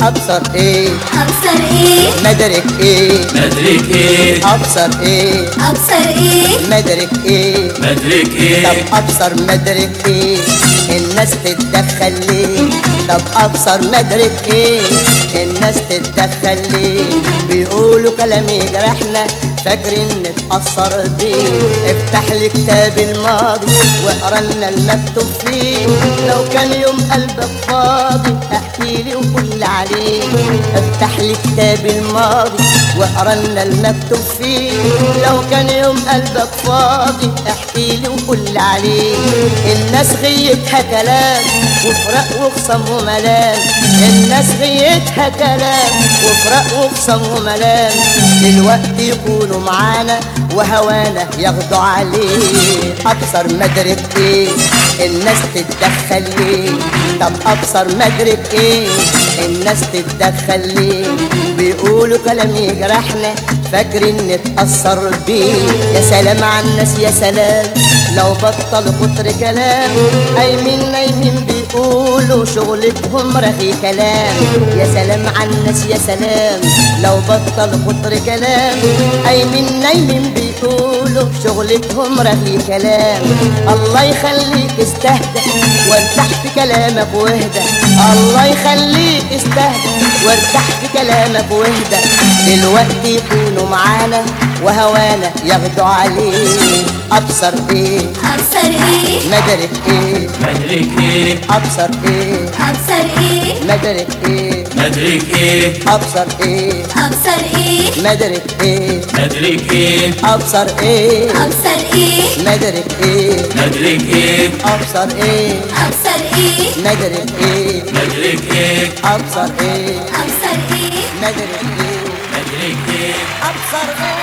ابصر ايه ابصر ايه مدرك ايه مدرك ايه ابصر ايه ابصر ايه مدرك ايه مدرك طب ايه ابصر مدرك ايه الناس تتدخل ليه طب ابصر مدرك ايه الناس تتدخل ليه بيقولوا كلام يجرحنا فاكرين نتأثر بيه افتح لي كتاب الماضي واقرا لنا المكتوب فيه لو كان يوم قلبك فاضي احكي لي وقول عليه افتح لي كتاب الماضي واقرا لنا المكتوب فيه لو كان يوم قلبك فاضي احكي لي وقول عليه الناس غيتها كلام وفرق وخصم وملام الناس غيتها كلام وفرق وخصم وملام دلوقتي يكونوا معانا وهوانا ياخدوا عليه ابصر مدرك ايه الناس تتدخل ليه طب ابصر مدرك ايه الناس تتدخل ليه بيقولوا كلام يجرحنا فاكرين نتأثر بيه يا سلام على الناس يا سلام لو بطلوا كتر كلام قايمين نايمين بيقولوا شغلتهم رغي كلام يا سلام على الناس يا سلام لو بطلوا كتر كلام قايمين نايمين بيقولوا شغلتهم رغي كلام الله يخليك استهدى وارتاح في كلامك واهدى الله يخليك استهدى وارتاح في كلامك واهدى دلوقتي يكونوا معانا وهوانا ياخدوا عليه ابصر ايه ابصر ايه مدرك ايه مدرك ايه ابصر ايه ابصر ايه مدرك ايه مدرك ايه ابصر ايه ابصر ايه مدرك ايه مدرك ايه ابصر ايه ابصر ايه مدرك ايه مدرك ايه ابصر ايه ابصر ايه مدرك ايه مدرك ايه ابصر ايه ابصر ايه مدرك ايه مدرك ايه ابصر ايه